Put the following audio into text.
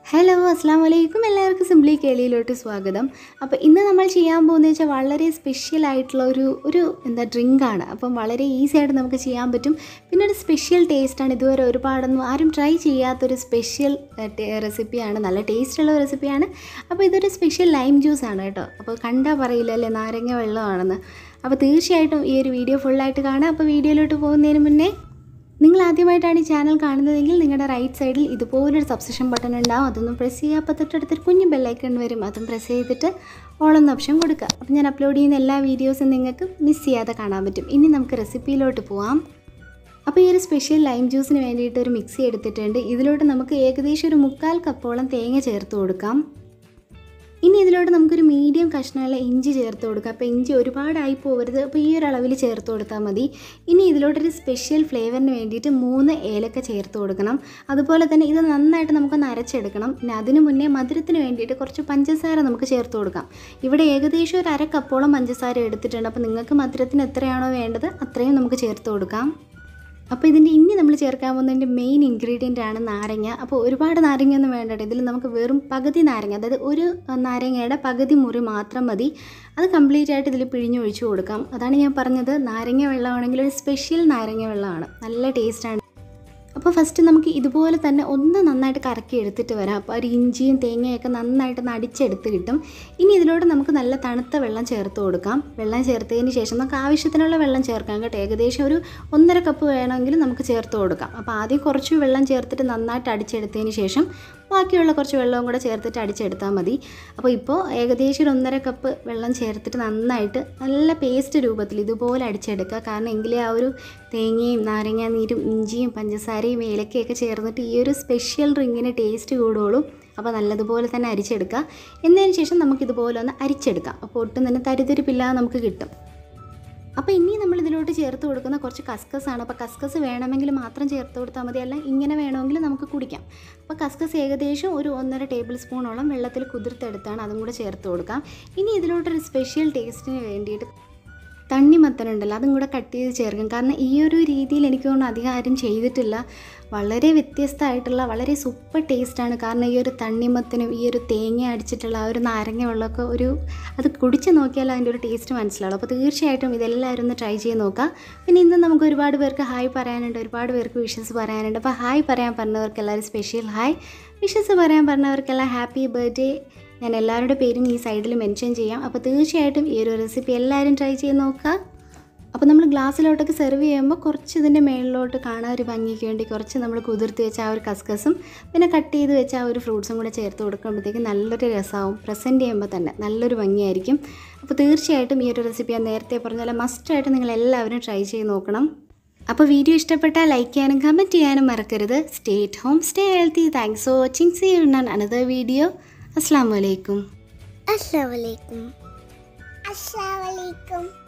Hello അസ്സാം വലൈക്കും എല്ലാവർക്കും സിംപ്ലി കേളിയിലോട്ട് സ്വാഗതം അപ്പോൾ ഇന്ന് നമ്മൾ ചെയ്യാൻ പോകുന്നത് വെച്ചാൽ വളരെ സ്പെഷ്യൽ ആയിട്ടുള്ള ഒരു ഒരു എന്താ ഡ്രിങ്കാണ് അപ്പം വളരെ ഈസി ആയിട്ട് നമുക്ക് ചെയ്യാൻ പറ്റും പിന്നെ ഒരു സ്പെഷ്യൽ ടേസ്റ്റാണ് ഇതുവരെ ഒരുപാടൊന്നും ആരും ട്രൈ ചെയ്യാത്തൊരു സ്പെഷ്യൽ റെസിപ്പിയാണ് നല്ല ടേസ്റ്റുള്ള റെസിപ്പിയാണ് അപ്പോൾ ഇതൊരു സ്പെഷ്യൽ ലൈം ജ്യൂസാണ് കേട്ടോ അപ്പോൾ കണ്ടാൽ പറയില്ല അല്ലേ നാരങ്ങ വെള്ളമാണെന്ന് അപ്പോൾ തീർച്ചയായിട്ടും ഈ ഒരു വീഡിയോ ഫുള്ളായിട്ട് കാണാം അപ്പോൾ വീഡിയോയിലോട്ട് പോകുന്നതിന് മുന്നേ നിങ്ങൾ ആദ്യമായിട്ടാണ് ഈ ചാനൽ കാണുന്നതെങ്കിൽ നിങ്ങളുടെ റൈറ്റ് സൈഡിൽ ഇതുപോലൊരു സബ്സ്ക്രിപ്ഷൻ ബട്ടൺ ഉണ്ടാവും അതൊന്ന് പ്രസ് ചെയ്യുക അപ്പോൾ തൊട്ടടുത്തൊരു കുഞ്ഞു ബെല്ലൈക്കൺ വരും അതും പ്രസ് ചെയ്തിട്ട് ഓളെന്ന ഓപ്ഷൻ കൊടുക്കുക അപ്പോൾ ഞാൻ അപ്ലോഡ് ചെയ്യുന്ന എല്ലാ വീഡിയോസും നിങ്ങൾക്ക് മിസ് ചെയ്യാതെ കാണാൻ പറ്റും ഇനി നമുക്ക് റെസിപ്പിയിലോട്ട് പോവാം അപ്പോൾ ഈ ഒരു സ്പെഷ്യൽ ലൈം ജ്യൂസിന് വേണ്ടിയിട്ട് ഒരു മിക്സി എടുത്തിട്ടുണ്ട് ഇതിലോട്ട് നമുക്ക് ഏകദേശം ഒരു മുക്കാൽ കപ്പോളം തേങ്ങ ചേർത്ത് കൊടുക്കാം ഇനി ഇതിലോട്ട് നമുക്കൊരു മീഡിയം കഷ്ണമുള്ള ഇഞ്ചി ചേർത്ത് കൊടുക്കാം അപ്പോൾ ഇഞ്ചി ഒരുപാടായി പോകരുത് അപ്പോൾ ഈ ഒരു അളവിൽ ചേർത്ത് കൊടുത്താൽ മതി ഇനി ഇതിലോട്ടൊരു സ്പെഷ്യൽ ഫ്ലേവറിന് വേണ്ടിയിട്ട് മൂന്ന് ഏലക്ക ചേർത്ത് കൊടുക്കണം അതുപോലെ തന്നെ ഇത് നന്നായിട്ട് നമുക്കൊന്ന് അരച്ചെടുക്കണം പിന്നെ അതിന് മുന്നേ മധുരത്തിന് വേണ്ടിയിട്ട് കുറച്ച് പഞ്ചസാര നമുക്ക് ചേർത്ത് കൊടുക്കാം ഇവിടെ ഏകദേശം ഒരു അര കപ്പോളം പഞ്ചസാര എടുത്തിട്ടുണ്ട് അപ്പോൾ നിങ്ങൾക്ക് മധുരത്തിന് എത്രയാണോ വേണ്ടത് അത്രയും നമുക്ക് ചേർത്ത് കൊടുക്കാം അപ്പോൾ ഇതിൻ്റെ ഇനി നമ്മൾ ചേർക്കാൻ പോകുന്നതിൻ്റെ മെയിൻ ഇൻഗ്രീഡിയൻ്റ് ആണ് നാരങ്ങ അപ്പോൾ ഒരുപാട് നാരങ്ങയൊന്നും വേണ്ട കേട്ടോ. ഇതിൽ നമുക്ക് വെറും പകുതി നാരങ്ങ അതായത് ഒരു നാരങ്ങയുടെ പകുതി മുറി മാത്രം മതി അത് കംപ്ലീറ്റ് ആയിട്ട് ഇതിൽ പിഴിഞ്ഞൊഴിച്ച് കൊടുക്കാം അതാണ് ഞാൻ പറഞ്ഞത് നാരങ്ങ വെള്ളമാണെങ്കിൽ ഒരു സ്പെഷ്യൽ നാരങ്ങ വെള്ളമാണ് നല്ല ടേസ്റ്റാണ് അപ്പോൾ ഫസ്റ്റ് നമുക്ക് ഇതുപോലെ തന്നെ ഒന്ന് നന്നായിട്ട് കറക്കി എടുത്തിട്ട് വരാം അപ്പോൾ ഒരു ഇഞ്ചിയും തേങ്ങയൊക്കെ നന്നായിട്ട് ഒന്ന് അടിച്ചെടുത്ത് കിട്ടും ഇനി ഇതിലോട്ട് നമുക്ക് നല്ല തണുത്ത വെള്ളം ചേർത്ത് കൊടുക്കാം വെള്ളം ചേർത്തതിന് ശേഷം നമുക്ക് ആവശ്യത്തിനുള്ള വെള്ളം ചേർക്കാം കേട്ടോ ഏകദേശം ഒരു ഒന്നര കപ്പ് വേണമെങ്കിൽ നമുക്ക് ചേർത്ത് കൊടുക്കാം അപ്പോൾ ആദ്യം കുറച്ച് വെള്ളം ചേർത്തിട്ട് നന്നായിട്ട് അടിച്ചെടുത്തതിന് ശേഷം ബാക്കിയുള്ള കുറച്ച് വെള്ളവും കൂടെ ചേർത്തിട്ട് അടിച്ചെടുത്താൽ മതി അപ്പോൾ ഇപ്പോൾ ഏകദേശം ഒരു ഒന്നര കപ്പ് വെള്ളം ചേർത്തിട്ട് നന്നായിട്ട് നല്ല പേസ്റ്റ് രൂപത്തിൽ ഇതുപോലെ അടിച്ചെടുക്കുക കാരണം എങ്കിലേ ആ ഒരു തേങ്ങയും നാരങ്ങ നീരും ഇഞ്ചിയും പഞ്ചസാരയും ഏലക്കയൊക്കെ ചേർന്നിട്ട് ഈ ഒരു സ്പെഷ്യൽ ഡ്രിങ്കിന് ടേസ്റ്റ് കൂടുകയുള്ളൂ അപ്പോൾ നല്ലതുപോലെ തന്നെ അരിച്ചെടുക്കുക എന്നതിന് ശേഷം നമുക്കിതുപോലെ ഒന്ന് അരിച്ചെടുക്കാം അപ്പോൾ ഒട്ടും തന്നെ തരിതരിപ്പില്ലാതെ നമുക്ക് കിട്ടും അപ്പോൾ ഇനി നമ്മൾ ഇതിലോട്ട് ചേർത്ത് കൊടുക്കുന്ന കുറച്ച് കസ്കസ് ആണ് അപ്പോൾ കസ്കസ് വേണമെങ്കിൽ മാത്രം ചേർത്ത് കൊടുത്താൽ മതി അല്ല ഇങ്ങനെ വേണമെങ്കിൽ നമുക്ക് കുടിക്കാം അപ്പോൾ കസ്കസ് ഏകദേശം ഒരു ഒന്നര ടേബിൾ സ്പൂണോളം വെള്ളത്തിൽ കുതിർത്തെടുത്താണ് അതും കൂടെ ചേർത്ത് കൊടുക്കാം ഇനി ഇതിലോട്ടൊരു സ്പെഷ്യൽ ടേസ്റ്റിന് വേണ്ടിയിട്ട് തണ്ണിമത്തനുണ്ടല്ലോ അതും കൂടെ കട്ട് ചെയ്ത് ചേർക്കും കാരണം ഈ ഒരു രീതിയിൽ എനിക്ക് തോന്നുന്നു അധികം ആരും ചെയ്തിട്ടില്ല വളരെ വ്യത്യസ്തമായിട്ടുള്ള വളരെ സൂപ്പർ ടേസ്റ്റാണ് കാരണം ഈ ഒരു തണ്ണിമത്തനും ഈ ഒരു തേങ്ങ അടിച്ചിട്ടുള്ള ആ ഒരു നാരങ്ങ വെള്ളമൊക്കെ ഒരു അത് കുടിച്ച് നോക്കിയാൽ അതിൻ്റെ ഒരു ടേസ്റ്റ് മനസ്സിലാവും അപ്പോൾ തീർച്ചയായിട്ടും ഇതെല്ലാവരും ഒന്ന് ട്രൈ ചെയ്ത് നോക്കാം പിന്നെ ഇന്ന് നമുക്ക് ഒരുപാട് പേർക്ക് ഹായ് പറയാനുണ്ട് ഒരുപാട് പേർക്ക് വിഷസ് പറയാനുണ്ട് അപ്പോൾ ഹായ് പറയാൻ പറഞ്ഞവർക്ക് എല്ലാവരും സ്പെഷ്യൽ ഹായ് വിഷസ് പറയാൻ പറഞ്ഞവർക്കെല്ലാം ഹാപ്പി ബർത്ത്ഡേ ഞാൻ എല്ലാവരുടെ പേരും ഈ സൈഡിൽ മെൻഷൻ ചെയ്യാം അപ്പോൾ തീർച്ചയായിട്ടും ഈ ഒരു റെസിപ്പി എല്ലാവരും ട്രൈ ചെയ്ത് നോക്കുക അപ്പോൾ നമ്മൾ ഗ്ലാസ്സിലോട്ടൊക്കെ സെർവ് ചെയ്യുമ്പോൾ കുറച്ച് ഇതിൻ്റെ മേളിലോട്ട് കാണാൻ ഒരു ഭംഗിക്ക് വേണ്ടി കുറച്ച് നമ്മൾ കുതിർത്ത് വെച്ച ആ ഒരു കസ്കസും പിന്നെ കട്ട് ചെയ്ത് വെച്ച ആ ഒരു ഫ്രൂട്ട്സും കൂടെ ചേർത്ത് കൊടുക്കുമ്പോഴത്തേക്ക് നല്ലൊരു രസമാവും പ്രസൻറ്റ് ചെയ്യുമ്പോൾ തന്നെ നല്ലൊരു ഭംഗിയായിരിക്കും അപ്പോൾ തീർച്ചയായിട്ടും ഈ ഒരു റെസിപ്പി ഞാൻ നേരത്തെ പറഞ്ഞ പോലെ മസ്റ്റായിട്ട് നിങ്ങൾ എല്ലാവരും ട്രൈ ചെയ്ത് നോക്കണം അപ്പോൾ വീഡിയോ ഇഷ്ടപ്പെട്ടാൽ ലൈക്ക് ചെയ്യാനും കമൻറ്റ് ചെയ്യാനും മറക്കരുത് stay at home stay healthy thanks for watching see you in another video അസ്സാം വലൈക്കും Assalamualaikum. Assalamualaikum.